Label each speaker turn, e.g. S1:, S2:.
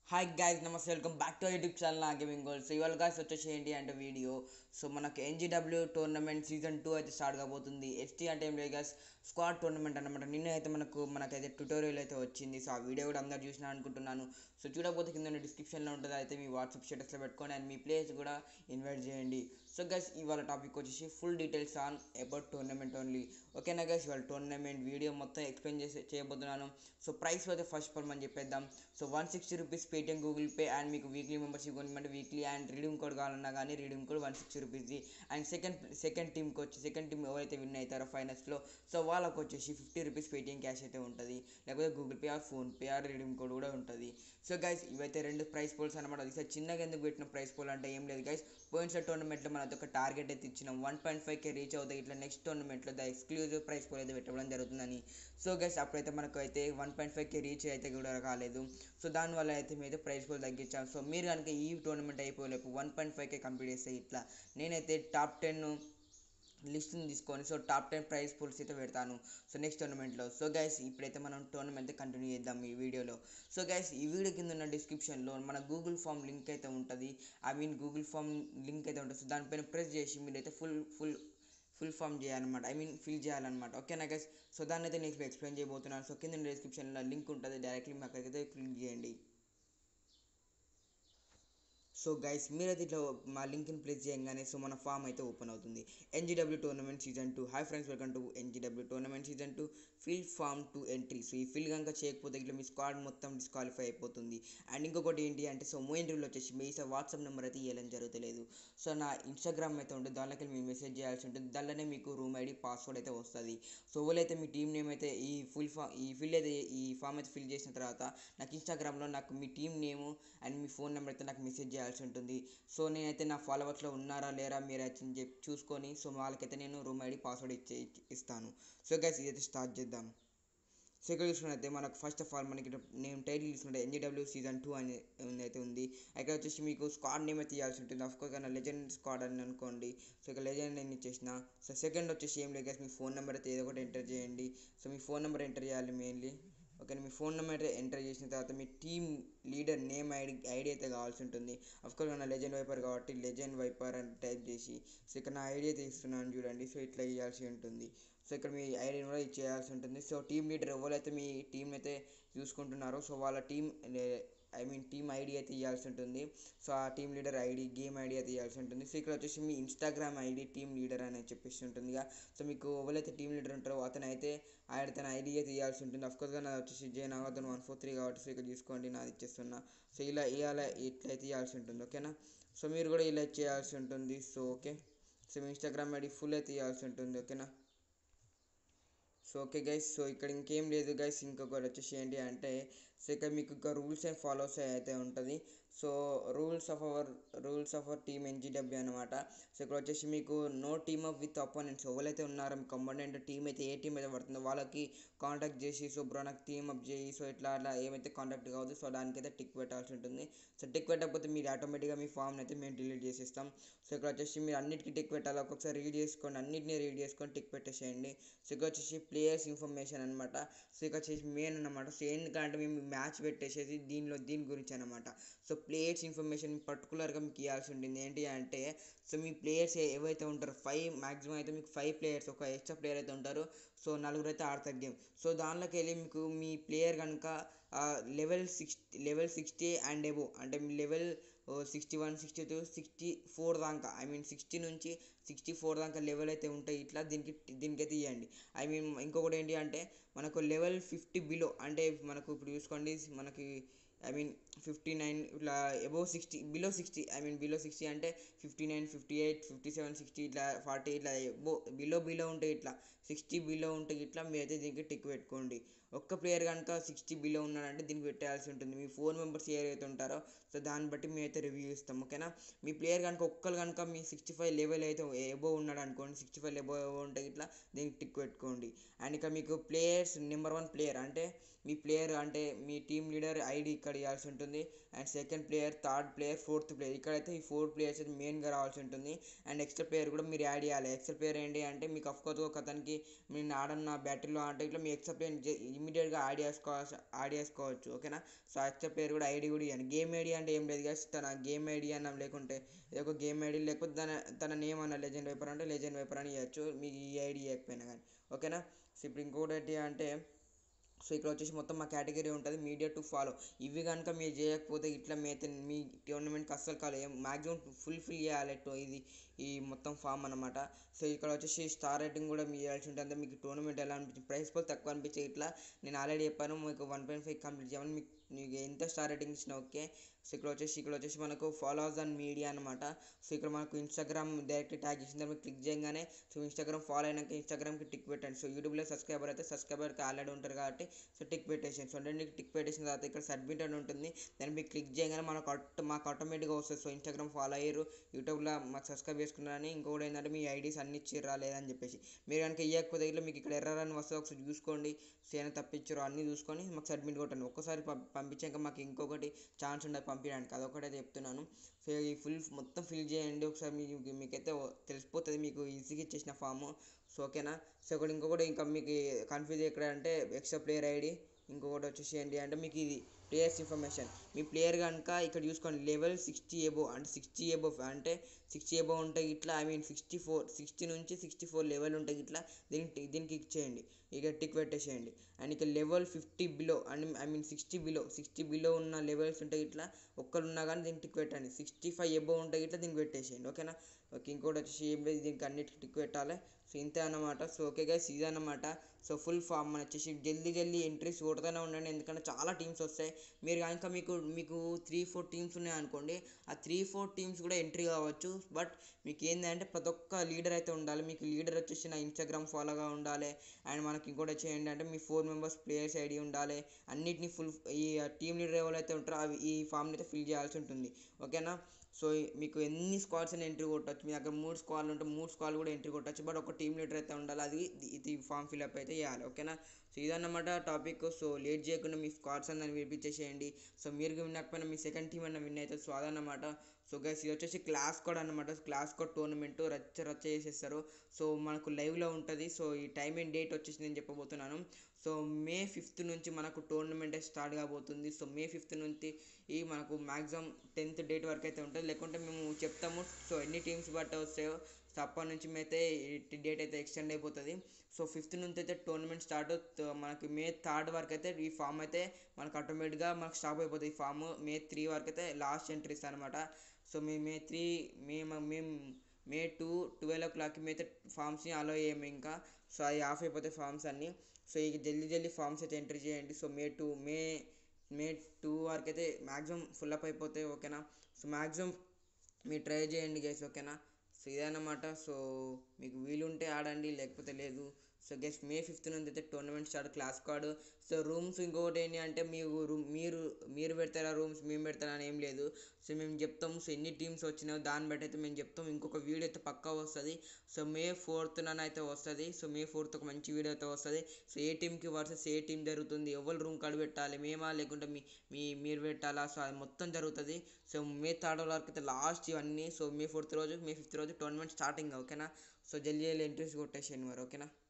S1: hi guys namaste welcome back to YouTube channel నా gaming gold so ఇవాళ guys వచ్చేసి ఏంటి అంటే వీడియో సో మనకి ఎన్జీడబ్ల్యూ టోర్నమెంట్ సీజన్ టూ అయితే స్టార్ట్ కాబోతుంది ఎస్టీ అంటే ఏం లేదు గైస్ స్క్వాడ్ టోర్నమెంట్ అనమాట నిన్న అయితే మనకు మనకైతే ట్యూటోరియల్ అయితే వచ్చింది సో ఆ వీడియో కూడా అందరు చూసిన అనుకుంటున్నాను సో చూడకపోతే కింద డిస్క్రిప్షన్లో ఉంటుంది అయితే మీ వాట్సాప్ స్టేటస్లో పెట్టుకొని అండ్ మీ ప్లేయర్స్ కూడా ఇన్వైట్ చేయండి సో గైస్ ఇవాళ టాపిక్ వచ్చేసి full details on about tournament only ఓకేనా గైస్ ఇవాళ టోర్నమెంట్ వీడియో మొత్తం ఎక్స్ప్లెయిన్ చేసి చేయబోతున్నాను సో ప్రైస్ అయితే ఫస్ట్ ఆఫ్ ఆల్ మనం చెప్పేద్దాం so one sixty rupees Paytm Google Pay and మీకు వీక్లీ మెంబర్షిప్ కొనిమంటే వీక్లీ అండ్ రీడింగ్ కోడ్ కావాలన్నా కానీ రీడింగ్ కోడ్ వన్ సిక్స్టీ రూపీస్ది అండ్ సెకండ్ సెకండ్ టీమ్కి వచ్చి సెకండ్ టీమ్ ఎవరైతే విన్ అవుతారో ఫైనల్స్లో సో వాళ్ళకి వచ్చేసి ఫిఫ్టీ రూపీస్ పేటిఎం క్యాష్ అయితే ఉంటుంది లేకపోతే Google Pay or PhonePe or redeem code కూడా ఉంటుంది సో గైస్ ఇవైతే రెండు ప్రైస్ పోల్స్ అనమాట అది సార్ చిన్నగా ఎందుకు పెట్టిన ప్రైస్ పోల్ అంటే ఏం లేదు గైస్ పోయిన టోర్నమెంట్లో మనది ఒక టార్గెట్ అయితే ఇచ్చినాం one point five K reach అవుతాయి ఇట్లా నెక్స్ట్ టోర్నమెంట్లో ద ఎక్స్క్లూజివ్ ప్రైస్ పోల్ అయితే పెట్టడం జరుగుతుందని సో గైస్ అప్పుడైతే మనకు అయితే one point five K reach అయితే కూడా కాలేదు సో దానివల్ల అయితే మీద ప్రైస్ పోల్ తగ్గించాం సో మీరు కనుక ఈ టోర్నమెంట్ అయిపోలేపు one point five K complete చేస్తే ఇట్లా నేనైతే టాప్ టెన్ లిస్ట్ని తీసుకొని so top ten prize pools అయితే పెడతాను సో నెక్స్ట్ టోర్నమెంట్లో సో గైస్ ఇప్పుడైతే మనం టోర్నమెంట్ కంటిన్యూ చేద్దాం ఈ వీడియోలో సో గైస్ ఈ వీడియో కింద ఉన్న డిస్క్రిప్షన్లో మన గూగుల్ ఫామ్ లింక్ అయితే ఉంటుంది I mean Google form link అయితే ఉంటుంది సో దానిపైన ప్రెస్ చేసి మీరైతే ఫుల్ ఫుల్ ఫుల్ ఫామ్ చేయాలన్నమాట ఐ మీన్ ఫిల్ చేయాలన్నమాట ఓకేనా గైస్ సో దాన్ని అయితే నేను ఎక్స్ప్లెయిన్ చేయబోతున్నాను సో కింద డిస్క్రిప్షన్లో లింక్ ఉంటుంది డైరెక్ట్లీ మీ అక్కడికైతే క్లిక్ చేయండి సో గైస్ మీరైతే ఇట్లా మా లింక్ని ప్లేస్ చేయగానే సో మన ఫామ్ అయితే ఓపెన్ అవుతుంది NGW tournament season two hi friends welcome to NGW tournament season two fill form to entry so ఈ ఫిల్ కనుక చేయకపోతే ఇట్లా మీ స్క్వాడ్ మొత్తం డిస్క్వాలిఫై అయిపోతుంది అండ్ ఇంకొకటి ఏంటి అంటే సో మో ఇంటర్వ్యూలో వచ్చేసి మీ వాట్సాప్ నెంబర్ అయితే ఇవ్వడం జరుగుతలేదు సో నా ఇన్స్టాగ్రామ్ అయితే ఉంటుంది దానిలోకి మీరు మెసేజ్ చేయాల్సి ఉంటుంది దానిలోనే మీకు రూమ్ ఐడి పాస్వర్డ్ అయితే వస్తుంది సో ఎవరైతే మీ టీం నేమ్ అయితే ఈ ఫుల్ ఫామ్ ఈ ఫిల్ అయితే ఈ ఫామ్ అయితే ఫిల్ చేసిన తర్వాత నాకు ఇన్స్టాగ్రామ్లో నాకు మీ టీం నేము అండ్ మీ ఫోన్ నెంబర్ అయితే నాకు మెసేజ్ చేయాల్సి ఉంటుంది సో నేనైతే నా ఫాలోవర్స్లో ఉన్నారా లేరా మీరు అయితే చెప్పి చూసుకొని సో వాళ్ళకైతే నేను రూమ్ ఐడి పాస్వర్డ్ ఇచ్చే ఇస్తాను సో గైస్ ఇదైతే స్టార్ట్ చేద్దాం సో ఇక్కడ చూసుకున్నైతే మనకు ఫస్ట్ ఆఫ్ ఆల్ మనకి నేను టైటిల్ తీసుకుంటే ఎన్జీడబ్ల్యూ సీజన్ టూ అని అయితే ఉంది ఇక్కడ వచ్చేసి మీకు స్క్వాడ్ నేమ్ అయితే ఇవ్వాల్సి ఉంటుంది అఫ్కోర్స్ కానీ లెజెండ్ స్క్వాడ్ అని అనుకోండి సో ఇక్కడ లెజెండ్ నేను ఇచ్చేసిన సో సెకండ్ వచ్చేసి ఏం లేదు మీ ఫోన్ నెంబర్ అయితే ఏదో ఒకటి ఎంటర్ చేయండి సో మీ ఫోన్ నెంబర్ ఎంటర్ చేయాలి మెయిన్లీ ఓకే మీ ఫోన్ నెంబర్ ఎంటర్ చేసిన తర్వాత మీ team leader name ID ID అయితే కావాల్సి ఉంటుంది అఫ్కోర్స్ నా లెజెండ్ వైపర్ కాబట్టి లెజెండ్ వైపర్ అని టైప్ చేసి సో ఇక్కడ నా ఐడి అయితే ఇస్తున్నాను చూడండి సో ఇట్లా ఇవ్వాల్సి ఉంటుంది సో ఇక్కడ మీ ఐడిని కూడా ఇచ్చేయాల్సి ఉంటుంది సో టీమ్ లీడర్ ఎవరైతే మీ టీం అయితే చూసుకుంటున్నారో సో వాళ్ళ team I mean team ID అయితే ఇవ్వాల్సి ఉంటుంది సో ఆ team leader ID game ID అయితే ఇవ్వాల్సి ఉంటుంది సో ఇక్కడ వచ్చేసి మీ ఇన్స్టాగ్రామ్ ఐడి టీమ్ లీడర్ అని చెప్పేసి ఉంటుందిగా సో మీకు ఎవరైతే టీమ్ లీడర్ ఉంటారో అతను అయితే ఆయన తన ఐడి అయితే ఇవ్వాల్సి ఉంటుంది అఫ్కోర్స్గా నాది వచ్చేసి J Nagarjuna one four three కాబట్టి సో ఇక్కడ చూసుకోండి నాది ఇచ్చేస్తున్నా సో ఇలా ఇవాళ ఇట్లయితే ఇవ్వాల్సి ఉంటుంది ఓకేనా సో మీరు కూడా ఇలా చేయాల్సి ఉంటుంది సో ఓకే సో మీ ఇన్స్టాగ్రామ్ ఐడి ఫుల్ అయితే ఇవ్వాల్సి ఉంటుంది ఓకేనా సో ఓకే గైస్ సో ఇక్కడ ఇంకేం లేదు గైస్ ఇంకొకటి వచ్చేసి ఏంటి అంటే సో ఇక్కడ మీకు ఇంకా రూల్స్ అండ్ ఫాలోస్ అయితే ఉంటుంది so rules of our rules of our team NGW అనమాట సో ఇక్కడ వచ్చేసి మీకు no team up with opponents ఎవరైతే ఉన్నారో మీ కంబైండ్ టీం అయితే ఏ టీం అయితే పడుతుందో వాళ్ళకి కాంటాక్ట్ చేసి సో బ్రో నాకు టీమ్ అప్ చేయి సో ఇట్లా అట్లా ఏమైతే కాంటాక్ట్ కావద్దు సో దానికైతే టిక్ పెట్టాల్సి ఉంటుంది సో టిక్ పెట్టకపోతే మీరు ఆటోమేటిక్గా మీ ఫామ్ని అయితే మేము డిలీట్ చేసేస్తాం సో ఇక్కడ వచ్చేసి మీరు అన్నిటికీ టిక్ పెట్టాలి ఒక్కొక్కసారి రీడ్ చేసుకోండి అన్నిటిని రీడ్ చేసుకొని టిక్ పెట్టేసేయండి సో ఇక్కడ వచ్చేసి ప్లేయర్స్ ఇన్ఫర్మేషన్ అనమాట సో ఇక్కడ వచ్చేసి మెయిన్ అనమాట సో ఎందుకంటే మేము మ్యాచ్ పెట్టేసేసి దీనిలో దీని గురించి అనమాట సో ప్లేయర్స్ ఇన్ఫర్మేషన్ పర్టికులర్గా మీకు ఇవ్వాల్సి ఉంటుంది ఏంటి అంటే సో మీ ప్లేయర్స్ ఏవైతే ఉంటారో ఫైవ్ మ్యాక్సిమం అయితే మీకు ఫైవ్ ప్లేయర్స్ ఒక ఎక్స్ట్రా ప్లేయర్ అయితే ఉంటారు సో నలుగురు అయితే ఆడతారు గేమ్ సో దానిలోకి వెళ్ళి మీకు మీ ప్లేయర్ కనుక level sixty level sixty and above అంటే మీ level sixty one sixty two sixty four దాకా ఐ మీన్ సిక్స్టీ నుంచి సిక్స్టీ ఫోర్ దాకా లెవెల్ అయితే ఉంటాయి ఇట్లా దీనికి దీనికైతే ఇవ్వండి ఐ మీన్ ఇంకొకటి ఏంటి అంటే మనకు లెవెల్ ఫిఫ్టీ బిలో అంటే మనకు ఇప్పుడు చూసుకోండి మనకి ఐ మీన్ ఫిఫ్టీ నైన్ ఇట్లా above sixty below sixty I mean below sixty అంటే fifty nine fifty eight fifty seven sixty ఇట్లా ఫార్టీ ఇట్లా ఎబో బిలో బిలో ఉంటాయి ఇట్లా సిక్స్టీ బిలో ఉంటే ఇట్లా మీరైతే దీనికి టిక్ పెట్టుకోండి ఒక్క ప్లేయర్ కనుక సిక్స్టీ బిలో ఉన్నాడంటే దీనికి పెట్టాల్సి ఉంటుంది మీ ఫోర్ మెంబర్స్ ఎవరైతే ఉంటారో సో దాన్ని బట్టి మేమైతే రివ్యూ ఇస్తాం ఓకేనా మీ ప్లేయర్ కనుక ఒక్కరు కనుక మీ సిక్స్టీ ఫైవ్ లెవెల్ అయితే ఎబో ఉన్నాడు అనుకోండి సిక్స్టీ ఫైవ్ ఎబో ఉంటే ఇట్లా దీనికి టిక్ పెట్టుకోండి అండ్ ఇక మీకు ప్లేయర్స్ నెంబర్ వన్ ప్లేయర్ అంటే మీ ప్లేయర్ అంటే మీ టీమ్ లీడర్ ఐడి ఇక్కడ ఇవ్వాల్సి ఉంటుంది and second player third player fourth player ఇక్కడైతే ఈ ఫోర్ ప్లేయర్స్ అయితే మెయిన్గా రావాల్సి ఉంటుంది అండ్ ఎక్స్ట్రా ప్లేయర్ కూడా మీరు యాడ్ చేయాలి ఎక్స్ట్రా ప్లేయర్ ఏంటి అంటే మీకు అఫ్కోర్స్ ఒక అతనికి నేను ఆడన్న బ్యాటిల్లో అంటే ఇట్లా మీ ఎక్స్ట్రా ప్లేయర్ ఇమీడియట్గా యాడ్ చేసుకోవచ్చు యాడ్ చేసుకోవచ్చు ఓకేనా సో యాక్చువల్ పేరు కూడా ఐడి కూడా ఇవ్వండి గేమ్ ఐడి అంటే ఏం లేదు గైస్ తన గేమ్ ఐడి అన్న లేకుంటే ఏదో ఒక గేమ్ ఐడి లేకపోతే తన తన నేమ్ అన్న లెజెండ్ వైపర్ అంటే లెజెండ్ వైపర్ అని ఇవ్వచ్చు మీకు ఈ ఐడి ఇవ్వకపోయినా కానీ ఓకేనా సో ఇప్పుడు ఇంకోటి ఏంటి అంటే సో ఇక్కడ వచ్చేసి మొత్తం మా కేటగిరీ ఉంటుంది మీడియా టు ఫాలో ఇవి కనుక మీరు చేయకపోతే ఇట్లా అయితే మీ టోర్నమెంట్కి అస్సలు కాదు మ్యాక్సిమం ఫుల్ఫిల్ చేయాలి to ఇది ఈ మొత్తం ఫామ్ అనమాట సో ఇక్కడ వచ్చేసి స్టార్ రేటింగ్ కూడా మీరు చేయాల్సి ఉంటుంది మీకు టోర్నమెంట్ ఎలా అనిపించింది ప్రైస్ పోల్ తక్కువ అనిపించే ఇట్లా నేను ఆల్రెడీ చెప్పాను మీకు వన్ పాయింట్ ఫైవ్ కంప్లీట్ చేయమని మీకు మీకు ఎంత స్టార్ రేటింగ్ ఇచ్చినా ఓకే సో ఇక్కడ వచ్చేసి ఇక్కడ వచ్చేసి మనకు ఫాలోవర్స్ అండ్ మీడియా అనమాట సో ఇక్కడ మనకు ఇన్స్టాగ్రామ్ డైరెక్ట్ ట్యాగ్ ఇచ్చిన తర్వాత క్లిక్ చేయగానే సో ఇన్స్టాగ్రామ్ ఫాలో అయినాక ఇన్స్టాగ్రామ్కి టిక్ పెట్టండి సో యూట్యూబ్లో సబ్స్క్రైబర్ అయితే సబ్స్క్రైబర్కి ఆల్రెడీ ఉంటారు కాబట్టి సో టిక్ పెట్టేసేయండి సో అంటే టిక్ పెట్టేసిన తర్వాత ఇక్కడ సబ్మిట్ అని ఉంటుంది దాన్ని మీకు క్లిక్ చేయగానే మనకు ఆటో మాకు ఆటోమేటిక్గా వస్తుంది సో ఇన్స్టాగ్రామ్ ఫాలో అయ్యారు యూట్యూబ్లో మాకు సబ్స్క్రైబ్ చేసుకున్నారని ఇంకొకటి ఏంటంటే మీ ఐడీస్ అన్ని ఇచ్చిర్రా లేదని చెప్పేసి మీరు కనుక ఇవ్వకపోతే ఇట్లా మీకు ఇక్కడ ఎర్రర్ అని వస్తుంది ఒకసారి చూసుకోండి సో ఏమైనా తప్పించారో అన్నీ చూసుకొని మాకు సబ్మిట్ కొట్టండి ఒక్కసారి పం పంపించాక మాకు ఇంకొకటి ఛాన్స్ ఉండదు పంపించడానికి అదొకటైతే చెప్తున్నాను సో ఈ ఫుల్ మొత్తం ఫిల్ చేయండి ఒకసారి మీకు మీకైతే తెలిసిపోతుంది మీకు ఈజీగా ఇచ్చేసిన ఫాము సో ఓకేనా సో ఒకటి ఇంకొకటి ఇంకా మీకు కన్ఫ్యూజ్ ఎక్కడ అంటే ఎక్స్ట్రా ప్లేయర్ ఐడి ఇంకొకటి వచ్చేసి ఏంటి అంటే మీకు ఇది ప్లేయర్స్ ఇన్ఫర్మేషన్ మీ ప్లేయర్ కనుక ఇక్కడ చూసుకోండి లెవెల్ సిక్స్టీ ఎబో అంటే సిక్స్టీ ఎబో అంటే సిక్స్టీ ఎబో ఉంటే ఇట్లా I mean sixty four sixty నుంచి సిక్స్టీ ఫోర్ లెవెల్ ఉంటే ఇట్లా దీనికి దీనికి ఇచ్చేయండి ఇక టిక్ పెట్టేసేయండి అండ్ ఇక level fifty below and I mean sixty below sixty below ఉన్న లెవెల్స్ ఉంటే ఇట్లా ఒక్కరున్నా కానీ దీనికి టిక్ పెట్టండి సిక్స్టీ ఫైవ్ ఎబో ఉంటే ఇట్లా దీనికి పెట్టేసేయండి ఓకేనా ఓకే ఇంకోటి వచ్చేసి ఏం లేదు దీనికి అన్నిటికి టిక్ పెట్టాలి సో ఇంతే అన్నమాట సో ఓకే గైస్ ఇది అన్నమాట సో ఫుల్ ఫామ్ మన వచ్చేసి జల్దీ జల్దీ ఎంట్రీస్ కొడుతూనే ఉండండి ఎందుకంటే చాలా టీమ్స్ వస్తాయి మీరు కనుక మీకు మీకు త్రీ ఫోర్ టీమ్స్ ఉన్నాయి అనుకోండి ఆ త్రీ ఫోర్ టీమ్స్ కూడా ఎంట్రీ కావచ్చు బట్ మీకు ఏంటంటే ప్రతి ఒక్క లీడర్ అయితే ఉండాలి మీకు లీడర్ వచ్చేసి నా ఇన్స్టాగ్రామ్ ఫాలోగా ఉండాలి అండ్ మనకి ఇంకోటి వచ్చి ఏంటంటే మీ ఫోర్ మెంబర్స్ ప్లేయర్స్ ఐడి ఉండాలి అన్నిటిని ఫుల్ ఈ టీమ్ లీడర్ ఎవరైతే ఉంటారో అవి ఈ ఫామ్ని అయితే ఫిల్ చేయాల్సి ఉంటుంది ఓకేనా సో మీకు ఎన్ని స్క్వాడ్స్ అని ఎంట్రీ కొట్టచ్చు మీ దగ్గర మూడు స్క్వాడ్లు ఉంటే మూడు స్క్వాడ్లు కూడా ఎంట్రీ కొట్టచ్చు బట్ ఒక టీమ్ లీడర్ అయితే ఉండాలి అది ఇది ఫామ్ ఫిల్అప్ అయితే చేయాలి ఓకేనా సో ఇదన్నమాట టాపిక్ సో లేట్ చేయకుండా మీ స్క్వాడ్స్ అందరిని వినిపించేసేయండి సో మీరు వినకపోయినా మీ సెకండ్ టీం అన్న విన్ అవుతుంది సో అదన్నమాట సో గైస్ ఇది వచ్చేసి క్లాస్ కోడ్ అనమాట క్లాస్ కోడ్ టోర్నమెంట్ రచ్చ రచ్చ చేసేస్తారు సో మనకు లైవ్లో ఉంటుంది సో ఈ టైం అండ్ డేట్ వచ్చేసి నేను చెప్పబోతున్నాను సో మే ఫిఫ్త్ నుంచి మనకు టోర్నమెంట్ స్టార్ట్ కాబోతుంది సో మే ఫిఫ్త్ నుంచి ఈ మనకు మ్యాక్సిమం టెన్త్ డేట్ వరకు అయితే ఉంటుంది లేకుంటే మేము చెప్తాము సో ఎన్ని టీమ్స్ బట్టి వస్తాయో సో అప్పటి నుంచి అయితే డేట్ అయితే ఎక్స్టెండ్ అయిపోతుంది సో ఫిఫ్త్ నుంచి అయితే టోర్నమెంట్ స్టార్ట్ మనకి మే థర్డ్ వరకు అయితే ఈ ఫామ్ అయితే మనకు ఆటోమేటిక్గా మనకు స్టాప్ అయిపోతుంది ఈ ఫామ్ మే త్రీ వరకు అయితే లాస్ట్ ఎంట్రీస్ అనమాట so May May three May మేము మే టూ ట్వెల్వ్ ఓ క్లాక్కి అయితే ఫామ్స్ని అలో చేయము ఇంకా సో అవి ఆఫ్ అయిపోతాయి ఫామ్స్ అన్నీ సో ఇక జల్దీ జల్దీ ఫామ్స్ అయితే ఎంట్రీ చేయండి so May two May May two వరకు అయితే మ్యాక్సిమం ఫుల్ అప్ అయిపోతాయి ఓకేనా సో మ్యాక్సిమం మీరు ట్రై చేయండి గైస్ ఓకేనా సో ఇదన్నమాట సో మీకు వీలుంటే ఆడండి లేకపోతే లేదు సో గెస్ మే ఫిఫ్త్ నుంచి అయితే tournament start class card so rooms ఇంకొకటి ఏంటి అంటే మీరు రూమ్ మీరు మీరు పెడతారా రూమ్స్ మేము పెడతారా అని ఏం లేదు సో మేము చెప్తాము సో ఎన్ని టీమ్స్ వచ్చినాయో దాన్ని బట్టి అయితే మేము చెప్తాం ఇంకొక వీడియో అయితే పక్కా వస్తుంది సో మే ఫోర్త్న అయితే వస్తుంది సో మే ఫోర్త్ ఒక మంచి వీడియో అయితే వస్తుంది సో ఏ టీంకి వర్సెస్ ఏ టీం జరుగుతుంది ఎవరు రూమ్ కార్డు పెట్టాలి మేమా లేకుంటే మీ మీ మీరు పెట్టాలా సో అది మొత్తం జరుగుతుంది సో మే థర్డ్ వరకు అయితే లాస్ట్ ఇవన్నీ సో మే ఫోర్త్ రోజు మే ఫిఫ్త్ రోజు టోర్నమెంట్ స్టార్టింగ్ ఓకేనా సో జల్దీ జల్దీ ఎంట్రీస్ కొట్టేసేయండి మరి ఓకేనా